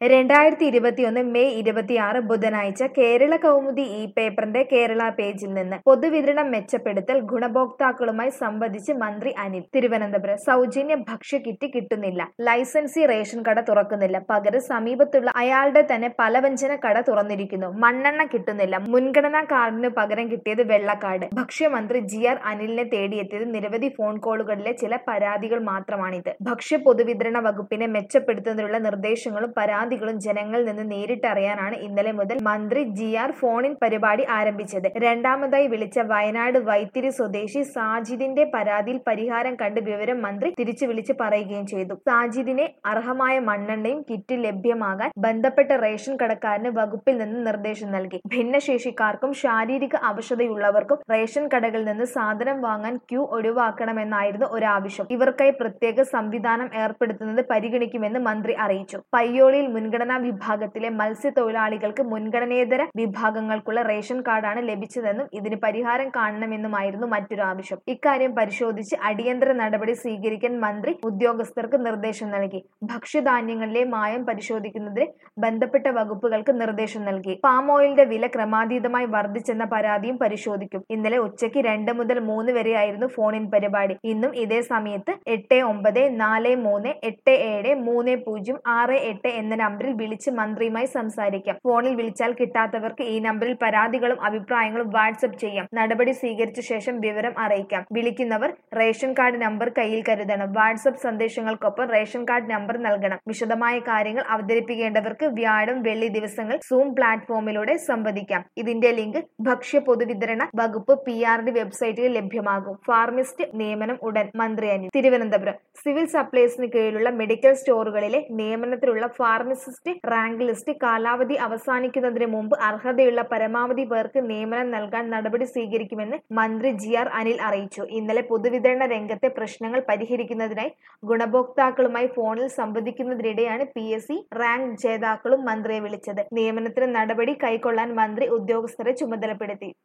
രണ്ടായിരത്തി ഇരുപത്തിയൊന്ന് മെയ് ഇരുപത്തിയാറ് ബുധനാഴ്ച കേരള കൗമുദി ഇ പേപ്പറിന്റെ കേരള പേജിൽ നിന്ന് പൊതുവിതരണം മെച്ചപ്പെടുത്തൽ ഗുണഭോക്താക്കളുമായി സംവദിച്ച് മന്ത്രി അനിൽ തിരുവനന്തപുരം സൗജന്യ ഭക്ഷ്യക്കിറ്റ് കിട്ടുന്നില്ല ലൈസൻസി റേഷൻ കട തുറക്കുന്നില്ല പകരം സമീപത്തുള്ള അയാളുടെ തന്നെ പലവ്യഞ്ജന കട തുറന്നിരിക്കുന്നു മണ്ണെണ്ണ കിട്ടുന്നില്ല മുൻഗണനാ കാർഡിന് പകരം കിട്ടിയത് വെള്ളക്കാർഡ് ഭക്ഷ്യമന്ത്രി ജി ആർ അനിലിനെ തേടിയെത്തിയത് നിരവധി ഫോൺ കോളുകളിലെ ചില പരാതികൾ മാത്രമാണിത് ഭക്ഷ്യ പൊതുവിതരണ വകുപ്പിനെ മെച്ചപ്പെടുത്തുന്നതിനുള്ള നിർദ്ദേശങ്ങളും പരാതികളും ജനങ്ങളിൽ നിന്ന് നേരിട്ട് അറിയാനാണ് ഇന്നലെ മുതൽ മന്ത്രി ജി ആർ ഫോണിൻ പരിപാടി ആരംഭിച്ചത് രണ്ടാമതായി വിളിച്ച വയനാട് വൈത്തിരി സ്വദേശി സാജിദിന്റെ പരാതിയിൽ പരിഹാരം കണ്ട് വിവരം മന്ത്രി തിരിച്ചു വിളിച്ച് പറയുകയും ചെയ്തു സാജിദിനെ അർഹമായ മണ്ണെണ്ണയും കിറ്റ് ലഭ്യമാകാൻ ബന്ധപ്പെട്ട റേഷൻ കടക്കാരന് വകുപ്പിൽ നിന്ന് നിർദ്ദേശം നൽകി ഭിന്നശേഷിക്കാർക്കും ശാരീരിക അവശതയുള്ളവർക്കും റേഷൻ കടകളിൽ നിന്ന് സാധനം വാങ്ങാൻ ക്യൂ ഒഴിവാക്കണമെന്നായിരുന്നു ഒരാവശ്യം ഇവർക്കായി പ്രത്യേക സംവിധാനം ഏർപ്പെടുത്തുന്നത് പരിഗണിക്കുമെന്ന് മന്ത്രി അറിയിച്ചു പയ്യോളിയിൽ മുൻഗണനാ വിഭാഗത്തിലെ മത്സ്യത്തൊഴിലാളികൾക്ക് മുൻഗണനേതര വിഭാഗങ്ങൾക്കുള്ള റേഷൻ കാർഡാണ് ലഭിച്ചതെന്നും ഇതിന് പരിഹാരം കാണണമെന്നുമായിരുന്നു മറ്റൊരു ആവശ്യം ഇക്കാര്യം പരിശോധിച്ച് അടിയന്തര നടപടി സ്വീകരിക്കാൻ മന്ത്രി ഉദ്യോഗസ്ഥർക്ക് നിർദ്ദേശം നൽകി ഭക്ഷ്യധാന്യങ്ങളിലെ മായം പരിശോധിക്കുന്നതിന് ബന്ധപ്പെട്ട വകുപ്പുകൾക്ക് നിർദ്ദേശം നൽകി പാം ഓയിലിന്റെ വില ക്രമാതീതമായി വർദ്ധിച്ചെന്ന പരാതിയും പരിശോധിക്കും ഇന്നലെ ഉച്ചയ്ക്ക് രണ്ട് മുതൽ മൂന്ന് വരെയായിരുന്നു ഫോണിൻ പരിപാടി ഇന്നും ഇതേ സമയത്ത് എട്ട് ഒമ്പത് നാല് മൂന്ന് എട്ട് ഏഴ് മൂന്ന് പൂജ്യം ആറ് എട്ട് എന്ന നമ്പറിൽ വിളിച്ച് മന്ത്രിയുമായി സംസാരിക്കാം ഫോണിൽ വിളിച്ചാൽ കിട്ടാത്തവർക്ക് ഈ നമ്പറിൽ പരാതികളും അഭിപ്രായങ്ങളും വാട്സപ്പ് ചെയ്യാം നടപടി സ്വീകരിച്ച ശേഷം വിവരം അറിയിക്കാം വിളിക്കുന്നവർ റേഷൻ കാർഡ് നമ്പർ കയ്യിൽ കരുതണം വാട്സപ്പ് സന്ദേശങ്ങൾക്കൊപ്പം റേഷൻ കാർഡ് നമ്പർ നൽകണം വിശദമായ കാര്യങ്ങൾ അവതരിപ്പിക്കേണ്ടവർക്ക് വ്യാഴം വെള്ളി ദിവസങ്ങൾ സൂം പ്ലാറ്റ്ഫോമിലൂടെ സംവദിക്കാം ഇതിന്റെ ലിങ്ക് ഭക്ഷ്യ പൊതുവിതരണ വകുപ്പ് പി ആർ ഡി വെബ്സൈറ്റിൽ ലഭ്യമാകും ഫാർമിസ്റ്റ് നിയമനം ഉടൻ മന്ത്രി അനിൽ തിരുവനന്തപുരം സിവിൽ സപ്ലൈസിന് കീഴിലുള്ള മെഡിക്കൽ സ്റ്റോറുകളിലെ നിയമനത്തിലുള്ള ഫാർമസിസ്റ്റ് റാങ്ക് ലിസ്റ്റ് കാലാവധി അവസാനിക്കുന്നതിന് മുമ്പ് അർഹതയുള്ള പരമാവധി പേർക്ക് നിയമനം നൽകാൻ നടപടി സ്വീകരിക്കുമെന്ന് മന്ത്രി ജി ആർ അനിൽ അറിയിച്ചു ഇന്നലെ പൊതുവിതരണ രംഗത്തെ പ്രശ്നങ്ങൾ പരിഹരിക്കുന്നതിനായി ഗുണഭോക്താക്കളുമായി ഫോണിൽ സംവദിക്കുന്നതിനിടെയാണ് പി എസ് സി റാങ്ക് ജേതാക്കളും മന്ത്രിയെ വിളിച്ചത് നിയമനത്തിന് നടപടി കൈക്കൊള്ളാൻ മന്ത്രി ഉദ്യോഗസ്ഥരെ ചുമതലപ്പെടുത്തി